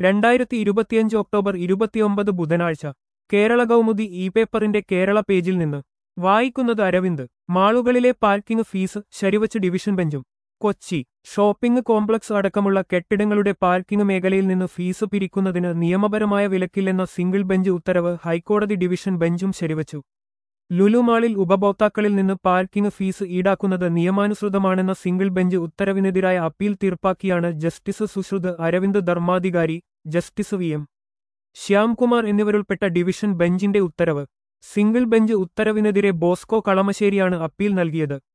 രണ്ടായിരത്തി ഇരുപത്തിയഞ്ച് ഒക്ടോബർ ഇരുപത്തിയൊമ്പത് ബുധനാഴ്ച കേരള കൗമുദി ഇ പേപ്പറിന്റെ കേരള പേജിൽ നിന്ന് വായിക്കുന്നത് അരവിന്ദ് മാളുകളിലെ പാർക്കിംഗ് ഫീസ് ശരിവച്ച് ഡിവിഷൻ ബെഞ്ചും കൊച്ചി ഷോപ്പിംഗ് കോംപ്ലക്സ് അടക്കമുള്ള കെട്ടിടങ്ങളുടെ പാർക്കിംഗ് മേഖലയിൽ നിന്ന് ഫീസ് പിരിക്കുന്നതിന് നിയമപരമായ വിലക്കില്ലെന്ന സിംഗിൾ ബെഞ്ച് ഉത്തരവ് ഹൈക്കോടതി ഡിവിഷൻ ബെഞ്ചും ശരിവച്ചു ലുലുമാളിൽ ഉപഭോക്താക്കളിൽ നിന്ന് പാർക്കിംഗ് ഫീസ് ഈടാക്കുന്നത് നിയമാനുസൃതമാണെന്ന സിംഗിൾ ബെഞ്ച് ഉത്തരവിനെതിരായ അപ്പീൽ തീർപ്പാക്കിയാണ് justice Sushrut Aravind Dharmadhikari justice V M Shyamkumar എന്നിവരുൾപ്പെട്ട ഡിവിഷൻ ബെഞ്ചിന്റെ ഉത്തരവ് സിംഗിൾ ബെഞ്ച് ഉത്തരവിനെതിരെ ബോസ്കോ കളമശ്ശേരിയാണ് അപ്പീൽ നൽകിയത്